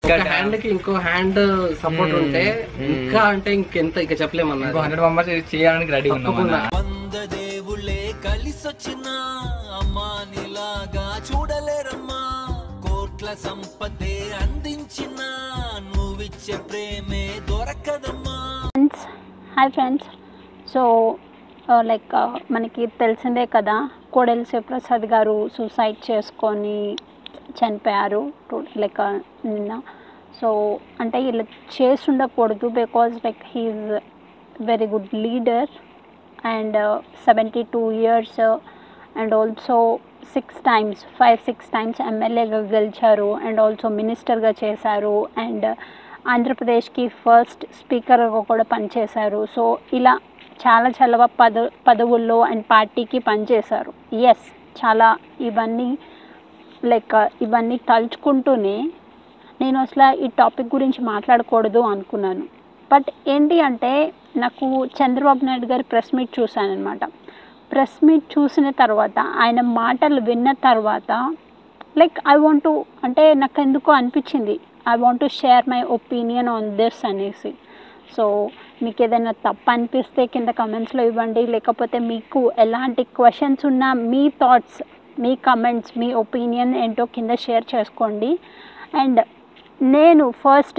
ఒక హ్యాండ్ కి ఇంకో హ్యాండ్ సపోర్ట్ ఉంటే ఇంకా అంటే ఇంకెంత ఇంకా చెప్పలేమన్నా ఇంకో హండ్రెడ్ మెంబర్స్ చేయడానికి రెడీ ఉన్నాం అన్న. తప్పకుండా. వంద దేవుళ్ళే కలిసొచ్చిన అమ్మా నీలాగా చూడలేరమ్మా కోట్ల సంపదే అందించిన నువ్విచ్చే ప్రేమే దొరకదమ్మా friends hi friends so like మనకి తెలిసిందే కదా కోడెల శివప్రసాద్ గారు సూసైడ్ చేసుకొని చనిపోయారు లైక్ నిన్న సో అంటే ఇలా చేసి ఉండకూడదు because like he's very good leader and seventy two years and also six times five six times ఎమ్మెల్యేగా గెలిచారు అండ్ ఆల్సో మినిస్టర్గా చేశారు అండ్ ఆంధ్రప్రదేశ్కి ఫస్ట్ స్పీకర్గా కూడా పనిచేశారు సో ఇలా చాలా చాలా పద పదవుల్లో అండ్ పార్టీకి పనిచేశారు ఎస్ చాలా ఇవన్నీ లైక్ ఇవన్నీ తలుచుకుంటూనే నేను అసలు ఈ టాపిక్ గురించి మాట్లాడకూడదు అనుకున్నాను బట్ ఏంటి అంటే నాకు చంద్రబాబు నాయుడు గారి ప్రెస్ మీట్ చూశాను అనమాట ప్రెస్ మీట్ చూసిన తర్వాత ఆయన మాటలు విన్న తర్వాత లైక్ ఐ వాంట్ టు అంటే నాకు ఎందుకో అనిపించింది I want to share my opinion on this అనేసి సో మీకు ఏదైనా తప్పు అనిపిస్తే కింద కమెంట్స్లో ఇవ్వండి లేకపోతే మీకు ఎలాంటి క్వశ్చన్స్ ఉన్నా మీ థాట్స్ మీ కమెంట్స్ మీ ఒపీనియన్ ఏంటో కింద షేర్ చేసుకోండి అండ్ నేను ఫస్ట్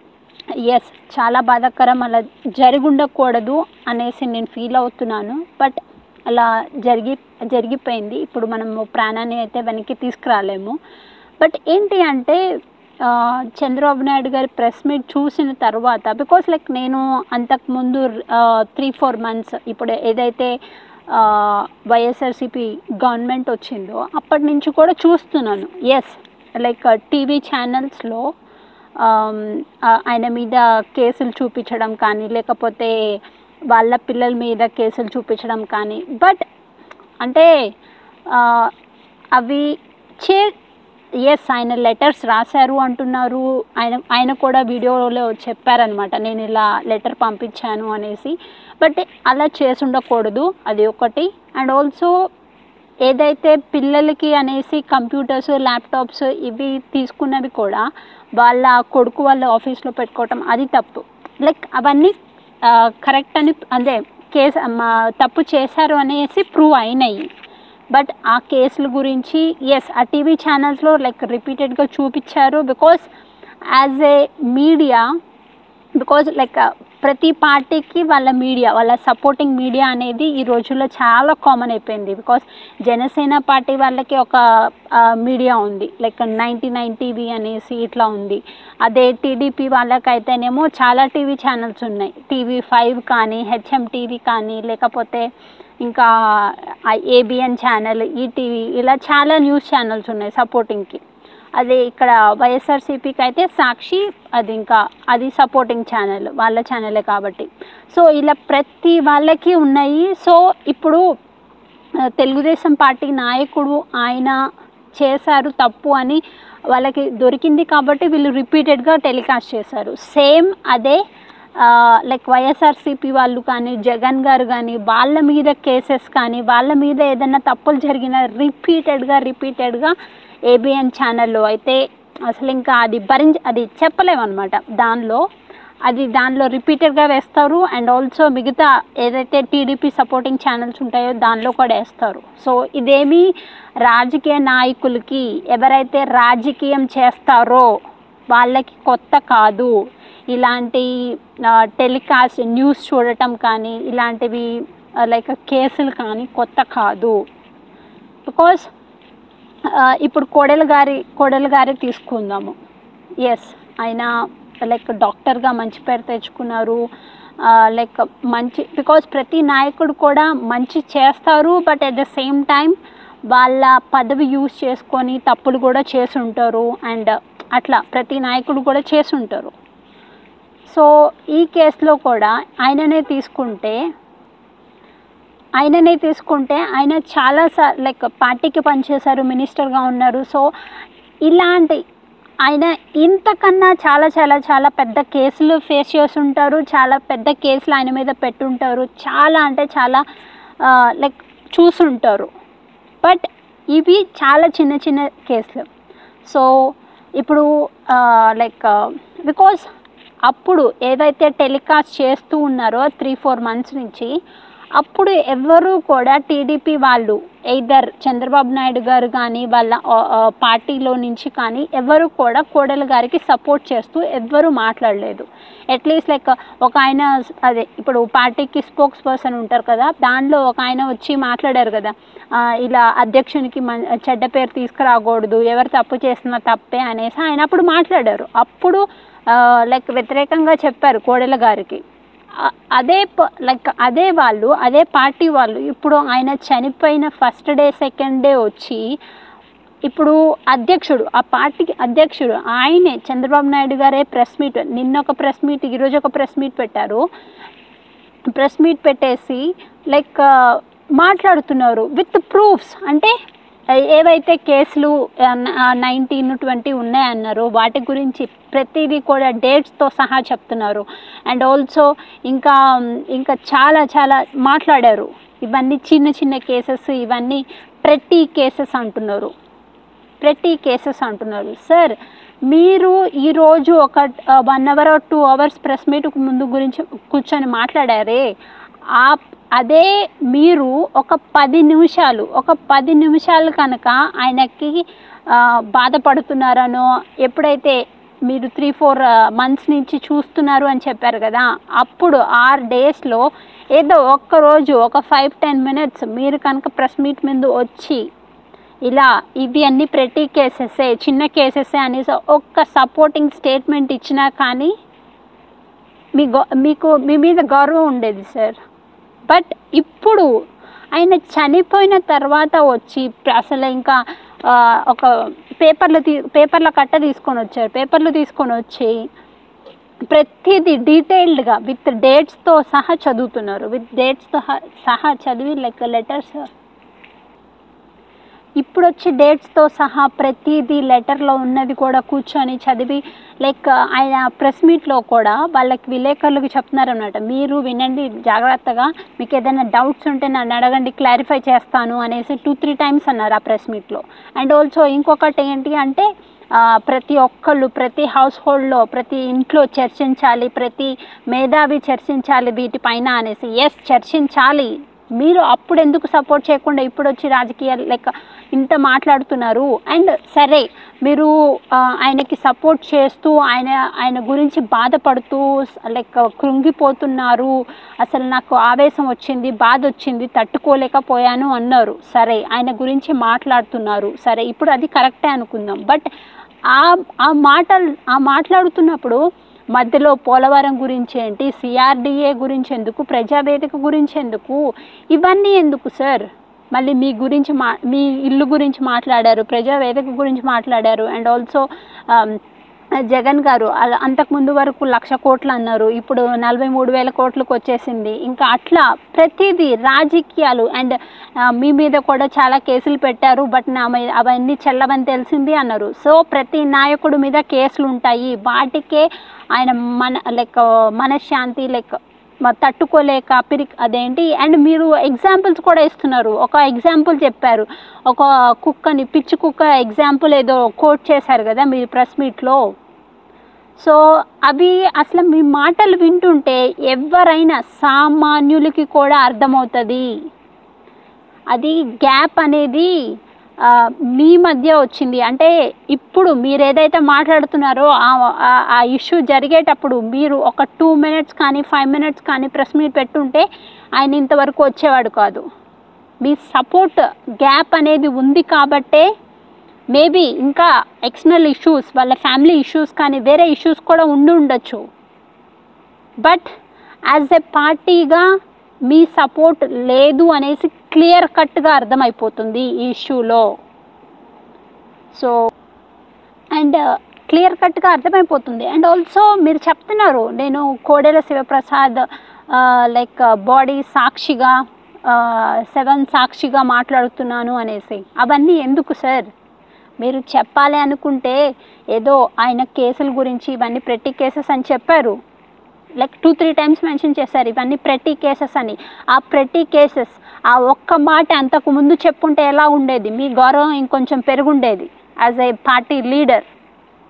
ఎస్ చాలా బాధాకరం అలా జరిగి ఉండకూడదు అనేసి నేను ఫీల్ అవుతున్నాను బట్ అలా జరిగి జరిగిపోయింది ఇప్పుడు మనము ప్రాణాన్ని అయితే వెనక్కి తీసుకురాలేము బట్ ఏంటి అంటే ఆ, చంద్రబాబు నాయుడు గారి ప్రెస్ మీట్ చూసిన తర్వాత బికాస్ లైక్ నేను అంతకుముందు త్రీ ఫోర్ మంత్స్ ఇప్పుడు ఏదైతే ఆ, వైఎస్ఆర్సీపీ గవర్నమెంట్ వచ్చిందో అప్పటి నుంచి కూడా చూస్తున్నాను ఎస్ లైక్ టీవీ ఛానల్స్లో ఆమ్, ఆ, ఆయన మీద కేసులు చూపించడం కానీ లేకపోతే వాళ్ళ పిల్లల మీద కేసులు చూపించడం కానీ బట్ అంటే ఆ, అవి చే ఎస్ ఆయన లెటర్స్ రాశారు అంటున్నారు ఆయన ఆయన కూడా వీడియోలో చెప్పారనమాట నేను ఇలా లెటర్ పంపించాను అనేసి బట్ అలా చేసి ఉండకూడదు అది ఒకటి అండ్ ఆల్సో ఏదైతే పిల్లలకి అనేసి కంప్యూటర్స్ ల్యాప్టాప్స్ ఇవి తీసుకున్నవి కూడా వాళ్ళ కొడుకు వాళ్ళ ఆఫీస్లో పెట్టుకోవటం అది తప్పు లైక్ అవన్నీ కరెక్ట్ అని అదే కేసు మా తప్పు చేశారు అనేసి ప్రూవ్ అయినాయి బట్ ఆ కేసుల గురించి ఎస్ ఆ టీవీ ఛానల్స్లో లైక్ రిపీటెడ్గా చూపించారు because as a media because like ప్రతి పార్టీకి వాళ్ళ మీడియా వాళ్ళ సపోర్టింగ్ మీడియా అనేది ఈ రోజుల్లో చాలా కామన్ అయిపోయింది బికాస్ జనసేన పార్టీ వాళ్ళకి ఒక మీడియా ఉంది లైక్ నైంటీ నైన్ టీవీ అనేసి ఇట్లా ఉంది అదే టీడీపీ వాళ్ళకైతేనేమో చాలా టీవీ ఛానల్స్ ఉన్నాయి టీవీ ఫైవ్ కానీ హెచ్ఎం టీవీ కానీ లేకపోతే ఇంకా ఏబిఎన్ ఛానల్ ఈటీవీ ఇలా చాలా న్యూస్ ఛానల్స్ ఉన్నాయి సపోర్టింగ్కి అదే ఇక్కడ వైఎస్ఆర్సీపీకి అయితే సాక్షి అది ఇంకా అది సపోర్టింగ్ ఛానల్ వాళ్ళ ఛానలే కాబట్టి సో ఇలా ప్రతి వాళ్ళకి ఉన్నాయి సో ఇప్పుడు ఆ, తెలుగుదేశం పార్టీ నాయకుడు ఆయన చేశారు తప్పు అని వాళ్ళకి దొరికింది కాబట్టి వీళ్ళు రిపీటెడ్గా టెలికాస్ట్ చేశారు సేమ్ అదే లైక్ వైఎస్ఆర్సీపీ వాళ్ళు కానీ జగన్ గారు కానీ వాళ్ళ మీద కేసెస్ కానీ వాళ్ళ మీద ఏదైనా తప్పులు జరిగిన రిపీటెడ్గా రిపీటెడ్గా ఏబిఎన్ ఛానల్లో అయితే అసలు ఇంకా అది భరించ అది చెప్పలేమన్నమాట దానిలో అది దానిలో రిపీటెడ్గా వేస్తారు అండ్ ఆల్సో మిగతా ఏదైతే టీడీపీ సపోర్టింగ్ ఛానల్స్ ఉంటాయో దానిలో కూడా వేస్తారు సో ఇదేమీ రాజకీయ నాయకులకి ఎవరైతే రాజకీయం చేస్తారో వాళ్ళకి కొత్త కాదు ఇలాంటి టెలికాస్ట్ న్యూస్ చూడటం కానీ ఇలాంటివి లైక్ కేసులు కానీ కొత్త కాదు బికాస్ ఇప్పుడు కోడెల గారి కోడెల గారి తీసుకుందాము ఎస్ ఆయన లైక్ డాక్టర్గా మంచి పేరు తెచ్చుకున్నారు లైక్ మంచి బికాజ్ ప్రతి నాయకుడు కూడా మంచి చేస్తారు but at the same time వాళ్ళ పదవి యూజ్ చేసుకొని తప్పులు కూడా చేసి ఉంటారు అండ్ అట్లా ప్రతి నాయకుడు కూడా చేసి ఉంటారు సో ఈ కేసులో కూడా ఆయననే తీసుకుంటే ఆయననే తీసుకుంటే ఆయన చాలా సార్ లైక్ పార్టీకి పనిచేశారు మినిస్టర్గా ఉన్నారు సో ఇలాంటి ఆయన ఇంతకన్నా చాలా చాలా చాలా పెద్ద కేసులు ఫేస్ చేసి ఉంటారు చాలా పెద్ద కేసులు ఆయన మీద పెట్టుంటారు చాలా అంటే చాలా లైక్ చూసుంటారు బట్ ఇవి చాలా చిన్న చిన్న కేసులు సో ఇప్పుడు లైక్ బికాస్ అప్పుడు ఏదైతే టెలికాస్ట్ చేస్తూ ఉన్నారో త్రీ ఫోర్ మంత్స్ నుంచి అప్పుడు ఎవరు కూడా టీడీపీ వాళ్ళు ఎయిదర్ చంద్రబాబు నాయుడు గారు కానీ వాళ్ళ ఆ, ఆ, పార్టీలో నుంచి కానీ ఎవరు కూడా కోడెల గారికి సపోర్ట్ చేస్తూ ఎవ్వరూ మాట్లాడలేదు అట్లీస్ట్ లైక్ ఒక ఆయన అదే ఇప్పుడు పార్టీకి స్పోక్స్ పర్సన్ ఉంటారు కదా దానిలో ఒక ఆయన వచ్చి మాట్లాడారు కదా ఆ, ఇలా అధ్యక్షునికి మం చెడ్డ పేరు తీసుకురాకూడదు ఎవరు తప్పు చేసినా తప్పే అనేసి ఆయన అప్పుడు మాట్లాడారు అప్పుడు లైక్ వ్యతిరేకంగా చెప్పారు కోడెల గారికి అ- అదే ప- లైక్ అదే వాళ్ళు అదే పార్టీ వాళ్ళు ఇప్పుడు ఆయన చనిపోయిన ఫస్ట్ డే సెకండ్ డే వచ్చి ఇప్పుడు అధ్యక్షుడు ఆ పార్టీకి అధ్యక్షుడు ఆయనే చంద్రబాబు నాయుడు గారే ప్రెస్ మీట్ నిన్న ఒక ప్రెస్ మీట్ ఈరోజు ఒక ప్రెస్ మీట్ పెట్టారు ప్రెస్ మీట్ పెట్టేసి లైక్ మాట్లాడుతున్నారు విత్ ప్రూఫ్స్ అంటే ఏవైతే కేసులు నైన్టీన్ ట్వంటీ ఉన్నాయన్నారో వాటి గురించి ప్రతిదీ కూడా డేట్స్తో సహా చెప్తున్నారు అండ్ ఆల్సో ఇంకా ఇంకా చాలా చాలా మాట్లాడారు ఇవన్నీ చిన్న చిన్న కేసెస్ ఇవన్నీ ప్రతి కేసెస్ అంటున్నారు ప్రతి కేసెస్ అంటున్నారు సార్ మీరు ఈరోజు ఒక one hour two hours press meet ముందు గురించి కూర్చొని మాట్లాడారే ఆ అదే మీరు ఒక పది నిమిషాలు ఒక పది నిమిషాలు కనుక ఆయనకి ఆ, బాధపడుతున్నారనో ఎప్పుడైతే మీరు త్రీ ఫోర్ మంత్స్ నుంచి చూస్తున్నారు అని చెప్పారు కదా అప్పుడు ఆరు డేస్లో ఏదో ఒక్క రోజు ఒక ఫైవ్ టెన్ మినిట్స్ మీరు కనుక ప్రెస్ మీట్ ముందు వచ్చి ఇలా ఇవి అన్ని ప్రతి కేసెసే చిన్న కేసెసే అనేసి ఒక్క సపోర్టింగ్ స్టేట్మెంట్ ఇచ్చినా కానీ మీ గౌ మీకు మీ మీద గౌరవం ఉండేది సార్ బట్ ఇప్పుడు ఆయన చనిపోయిన తర్వాత వచ్చి అసలు ఇంకా ఆ, ఒక పేపర్లు తీ పేపర్ల కట్ట తీసుకొని వచ్చారు పేపర్లు తీసుకొని వచ్చి ప్రతిదీ డీటెయిల్డ్గా విత్ డేట్స్తో సహా చదువుతున్నారు విత్ డేట్స్తో సహా చదివి లైక్ లెటర్స్ ఇప్పుడు వచ్చి డేట్స్తో సహా ప్రతిదీ లెటర్లో ఉన్నది కూడా కూర్చొని చదివి లైక్ ఆయన ప్రెస్ మీట్లో కూడా వాళ్ళకి విలేకరులకు చెప్తున్నారనమాట మీరు వినండి జాగ్రత్తగా మీకు ఏదైనా డౌట్స్ ఉంటే నన్ను అడగండి క్లారిఫై చేస్తాను అనేసి టూ త్రీ టైమ్స్ అన్నారు ఆ ప్రెస్ మీట్లో అండ్ ఆల్సో ఇంకొకటి ఏంటి అంటే ఆ, ప్రతి ఒక్కళ్ళు ప్రతి హౌస్ హోల్డ్లో ప్రతి ఇంట్లో చర్చించాలి ప్రతి మేధావి చర్చించాలి వీటిపైన అనేసి ఎస్ చర్చించాలి మీరు అప్పుడు ఎందుకు సపోర్ట్ చేయకుండా ఇప్పుడు వచ్చి రాజకీయాలు లెక్క ఇంత మాట్లాడుతున్నారు అండ్ సరే మీరు ఆ, ఆయనకి సపోర్ట్ చేస్తూ ఆయన ఆయన గురించి బాధపడుతూ లైక్ కృంగిపోతున్నారు అసలు నాకు ఆవేశం వచ్చింది బాధ వచ్చింది తట్టుకోలేకపోయాను అన్నారు సరే ఆయన గురించి మాట్లాడుతున్నారు సరే ఇప్పుడు అది కరెక్టే అనుకుందాం బట్ ఆ ఆ మాటలు ఆ మాట్లాడుతున్నప్పుడు మధ్యలో పోలవరం గురించి ఏంటి సిఆర్డిఏ గురించి ఎందుకు ప్రజావేదిక గురించి ఎందుకు ఇవన్నీ ఎందుకు సార్ మళ్ళీ మీ గురించి మా మీ ఇల్లు గురించి మాట్లాడారు ప్రజావేదిక గురించి మాట్లాడారు అండ్ ఆల్సో జగన్ గారు అల- అంతకుముందు వరకు లక్ష కోట్లు అన్నారు ఇప్పుడు నలభై మూడు వేల కోట్లకు వచ్చేసింది ఇంకా అట్లా ప్రతిదీ రాజకీయాలు అండ్ మీ మీద కూడా చాలా కేసులు పెట్టారు బట్ నా మీద అవన్నీ చెల్లవని తెలిసింది అన్నారు సో ప్రతి నాయకుడి మీద కేసులు ఉంటాయి వాటికే ఆయన మన లైక్ మనశ్శాంతి లైక్ మ- తట్టుకోలేక పిరి అదేంటి అండ్ మీరు ఎగ్జాంపుల్స్ కూడా ఇస్తున్నారు ఒక ఎగ్జాంపుల్ చెప్పారు ఒక కుక్కని పిచ్చి కుక్క ఎగ్జాంపుల్ ఏదో కోట్ చేశారు కదా మీరు ప్రెస్ మీట్లో సో అవి అసలు మీ మాటలు వింటుంటే ఎవరైనా సామాన్యులకి కూడా అర్థమవుతుంది అది గ్యాప్ అనేది ఆ, మీ మధ్య వచ్చింది అంటే ఇప్పుడు మీరు ఏదైతే మాట్లాడుతున్నారో ఆ- ఆ- ఆ ఇష్యూ జరిగేటప్పుడు మీరు ఒక టూ మినిట్స్ కానీ ఫైవ్ మినిట్స్ కానీ ప్రెస్ మీట్ పెట్టుంటే ఆయన ఇంతవరకు వచ్చేవాడు కాదు మీ సపోర్ట్ గ్యాప్ అనేది ఉంది కాబట్టే మేబీ ఇంకా ఎక్స్టర్నల్ ఇష్యూస్ వాళ్ళ ఫ్యామిలీ ఇష్యూస్ కానీ వేరే ఇష్యూస్ కూడా ఉండి ఉండొచ్చు బట్ యాజ్ ఎ పార్టీగా మీ సపోర్ట్ లేదు అనేసి క్లియర్ కట్గా అర్థమైపోతుంది ఈ ఇష్యూలో సో అండ్ క్లియర్ కట్గా అర్థమైపోతుంది అండ్ ఆల్సో మీరు చెప్తున్నారు నేను కోడెల శివప్రసాద్ లైక్ బాడీ సాక్షిగా సెవెన్ సాక్షిగా మాట్లాడుతున్నాను అనేసి అవన్నీ ఎందుకు సార్ మీరు చెప్పాలి అనుకుంటే ఏదో ఆయన కేసుల గురించి ఇవన్నీ ప్రతి కేసెస్ అని చెప్పారు like two three times mention చేశారు ఇవన్నీ ప్రతి కేసెస్ అని ఆ ప్రతి కేసెస్ ఆ ఒక్క మాట అంతకు ముందు చెప్పుంటే ఎలా ఉండేది మీ గౌరవం ఇంకొంచెం పెరుగుండేది as a party leader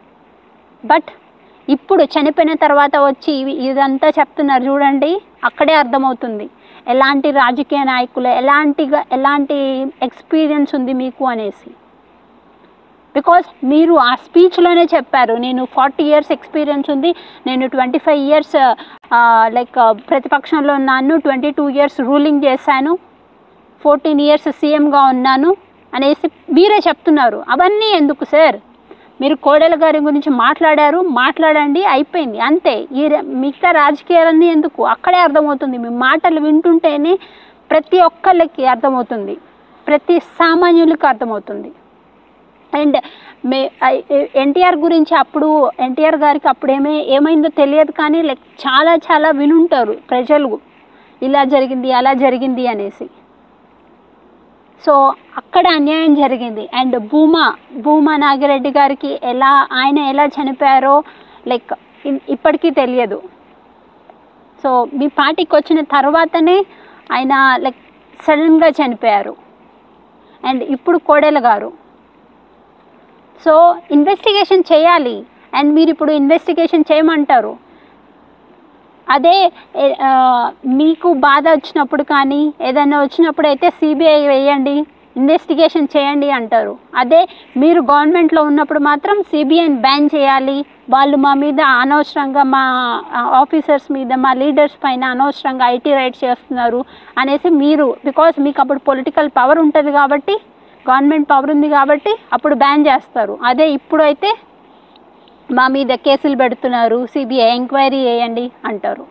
but ఇప్పుడు చనిపోయిన తర్వాత వచ్చి ఇవి- ఇదంతా చెప్తున్నారు చూడండి అక్కడే అర్థమవుతుంది ఎలాంటి రాజకీయ నాయకులు ఎలాంటిగా ఎలాంటి ఎక్స్పీరియన్స్ ఉంది మీకు అనేసి బికాస్ మీరు ఆ స్పీచ్లోనే చెప్పారు నేను ఫార్టీ ఇయర్స్ ఎక్స్పీరియన్స్ ఉంది నేను ట్వంటీ ఫైవ్ ఇయర్స్ లైక్ ప్రతిపక్షంలో ఉన్నాను ట్వంటీ టూ ఇయర్స్ రూలింగ్ చేశాను ఫోర్టీన్ ఇయర్స్ సీఎంగా ఉన్నాను అనేసి మీరే చెప్తున్నారు అవన్నీ ఎందుకు సార్ మీరు కోడెల గారి గురించి మాట్లాడారు మాట్లాడండి అయిపోయింది అంతే ఈ ర- మిగతా రాజకీయాలన్నీ ఎందుకు అక్కడే అర్థమవుతుంది మీ మాటలు వింటుంటేనే ప్రతి ఒక్కళ్ళకి అర్థమవుతుంది ప్రతి సామాన్యులకి అర్థమవుతుంది అండ్ మే ఎన్టీఆర్ గురించి అప్పుడు ఎన్టీఆర్ గారికి అప్పుడు ఏమే ఏమైందో తెలియదు కానీ లైక్ చాలా చాలా వినుంటారు ప్రజలు ఇలా జరిగింది అలా జరిగింది అనేసి సో అక్కడ అన్యాయం జరిగింది అండ్ భూమా భూమా నాగిరెడ్డి గారికి ఎలా ఆయన ఎలా చనిపోయారో లైక్ ఇన్- ఇప్పటికీ తెలియదు సో మీ పార్టీకి వచ్చిన తర్వాతనే ఆయన లైక్ సడన్గా చనిపోయారు అండ్ ఇప్పుడు కోడెల గారు సో ఇన్వెస్టిగేషన్ చేయాలి అండ్ మీరు ఇప్పుడు ఇన్వెస్టిగేషన్ చేయమంటారు అదే ఏ, ఆ, మీకు బాధ వచ్చినప్పుడు కానీ ఏదైనా వచ్చినప్పుడు అయితే సిబిఐ వేయండి ఇన్వెస్టిగేషన్ చేయండి అంటారు అదే మీరు గవర్నమెంట్లో ఉన్నప్పుడు మాత్రం సిబిఐని బ్యాన్ చేయాలి వాళ్ళు మా మీద అనవసరంగా మా ఆఫీసర్స్ మీద మా లీడర్స్ పైన అనవసరంగా ఐటీ రైట్ చేస్తున్నారు అనేసి మీరు బికాస్ మీకు అప్పుడు పొలిటికల్ పవర్ ఉంటుంది కాబట్టి గవర్నమెంట్ పవర్ ఉంది కాబట్టి అప్పుడు బ్యాన్ చేస్తారు అదే ఇప్పుడైతే మా మీద కేసులు పెడుతున్నారు సిబిఐ ఎంక్వైరీ చేయండి అంటారు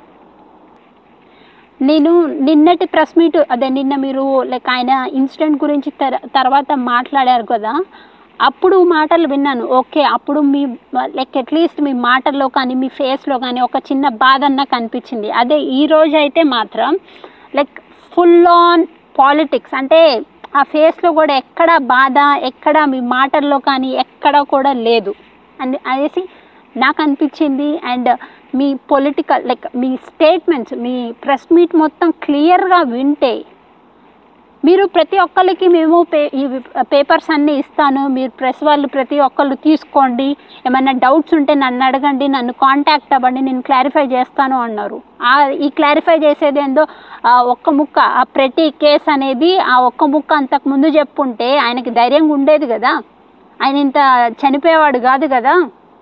నేను నిన్నటి ప్రెస్ మీట్ అదే నిన్న మీరు లైక్ ఆయన ఇన్సిడెంట్ గురించి తర్- తర్వాత మాట్లాడారు కదా అప్పుడు మాటలు విన్నాను ఓకే అప్పుడు మీ లైక్ అట్లీస్ట్ మీ మాటల్లో కానీ మీ ఫేస్లో కానీ ఒక చిన్న బాధ అన్న కనిపించింది అదే ఈ రోజు అయితే మాత్రం లైక్ ఫుల్ ఆన్ పాలిటిక్స్ అంటే ఆ ఫేస్లో కూడా ఎక్కడ బాధ ఎక్కడ మీ మాటల్లో కానీ ఎక్కడ కూడా లేదు అని అనేసి నాకు అనిపించింది అండ్ మీ పొలిటికల్ లైక్ మీ స్టేట్మెంట్స్ మీ ప్రెస్ మీట్ మొత్తం క్లియర్గా వింటే మీరు ప్రతి ఒక్కరికి మేము పే ఈ పేపర్స్ అన్నీ ఇస్తాను మీరు ప్రెస్ వాళ్ళు ప్రతి ఒక్కళ్ళు తీసుకోండి ఏమైనా డౌట్స్ ఉంటే నన్ను అడగండి నన్ను కాంటాక్ట్ అవ్వండి నేను క్లారిఫై చేస్తాను అన్నారు ఆ ఈ క్లారిఫై చేసేది ఏందో ఆ ఒక్క ముక్క ఆ ప్రతి కేస్ అనేది ఆ ఒక్క ముక్క అంతకు ముందు చెప్పుంటే ఆయనకి ధైర్యంగా ఉండేది కదా ఆయన ఇంత చనిపోయేవాడు కాదు కదా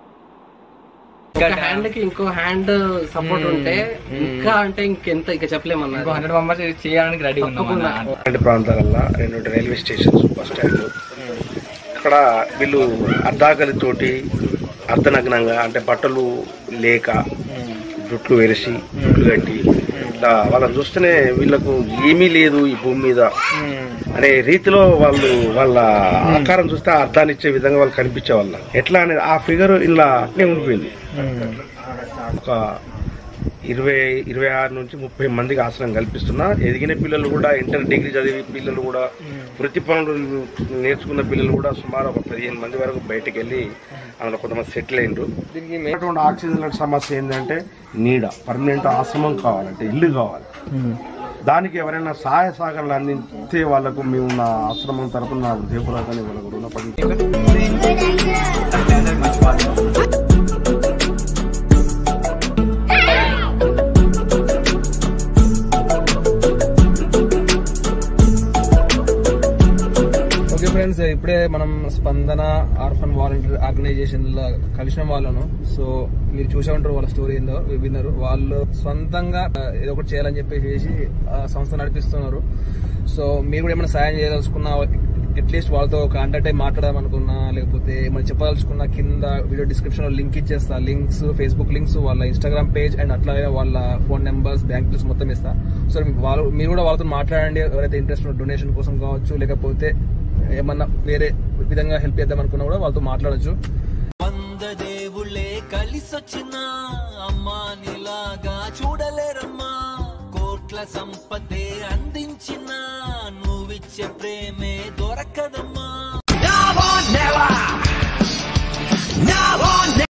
ఒక హ్యాండ్ కి ఇంకో హ్యాండ్ సపోర్ట్ ఉంటే ఇంకా అంటే ఇంకెంత ఇక చెప్పలేమన్నా ఇంకో హండ్రెడ్ మెంబర్స్ చేయడానికి రెడీ ఉన్నాం అన్న. రెండు ప్రాంతాలల్లో రెండు రైల్వే స్టేషన్స్ బస్ స్టాండ్ ఇక్కడ వీళ్ళు అర్ధాకలితోటి అర్ధనగ్నంగా అంటే బట్టలు లేక జుట్లు వెరిసి జుట్లు కట్టి ఇట్లా వాళ్ళని చూస్తేనే వీళ్ళకు ఏమీ లేదు ఈ భూమి మీద అనే రీతిలో వాళ్ళు వాళ్ళ ఆకారం చూస్తే ఆ అర్థాన్ని ఇచ్చే విధంగా వాళ్ళు కనిపించే వాళ్ళ ఎట్లా అనేది ఆ ఫిగర్ ఇలా ఉండిపోయింది ఒక ఇరవై ఇరవై ఆరు నుంచి ముప్పై మందికి ఆశ్రయం కల్పిస్తున్నా ఎదిగిన పిల్లలు కూడా ఇంటర్ డిగ్రీ చదివి పిల్లలు కూడా వృత్తి పనులు నేర్చుకున్న పిల్లలు కూడా సుమారు ఒక పదిహేను మంది వరకు బయటకు వెళ్ళి అందులో కొంతమంది సెటిల్ అయిండ్రు దీనికి మెయిన్ ఆక్సిజన్ సమస్య ఏంటంటే నీడ పర్మనెంట్ ఆశ్రమం కావాలంటే ఇల్లు కావాలి దానికి ఎవరైనా సహాయ సహకారాలు అందించే వాళ్ళకు మేము నా ఆశ్రమం తరపున నా హృదయపూర్వకంగా వాళ్ళకు రుణపడి ఓకే ఫ్రెండ్స్ ఇప్పుడే మనం స్పందన ఆర్ఫన్ వాలంటీర్ ఆర్గనైజేషన్ లో కలిసిన వాళ్ళను సో మీరు చూసే ఉంటారు వాళ్ళ స్టోరీ ఏందో విన్నారు వాళ్ళు సొంతంగా ఆ, ఏదో ఒకటి చేయాలని చెప్పేసి ఆ సంస్థ నడిపిస్తున్నారు సో మీరు కూడా ఏమైనా సాయం చేయదలుచుకున్నా అట్లీస్ట్ వాళ్ళతో కాంటాక్ట్ అయ్యి మాట్లాడదాం అనుకున్నా లేకపోతే ఏమైనా చెప్పదలుచుకున్నా కింద వీడియో డిస్క్రిప్షన్ లో లింక్ ఇచ్చేస్తా లింక్స్ ఫేస్బుక్ లింక్స్ వాళ్ళ ఇన్స్టాగ్రామ్ పేజ్ అండ్ అట్లాగే వాళ్ళ ఫోన్ నెంబర్స్ బ్యాంక్ డీటెయిల్స్ మొత్తం ఇస్తా సో వాళ్ళు మీరు కూడా వాళ్ళతో మాట్లాడండి ఎవరైతే ఇంట్రెస్ట్ డొనేషన్ కోసం కావచ్చు లేకపోతే ఏమన్నా వేరే విధంగా హెల్ప్ చేద్దాం అనుకున్నా కూడా వాళ్ళతో మాట్లాడొచ్చు వంద దేవుళ్ళే కలిసొచ్చినా అమ్మా నీలాగా చూడలేరమ్మా కోట్ల సంపదే అందించిన నువ్విచ్చే ప్రేమే దొరకదమ్మా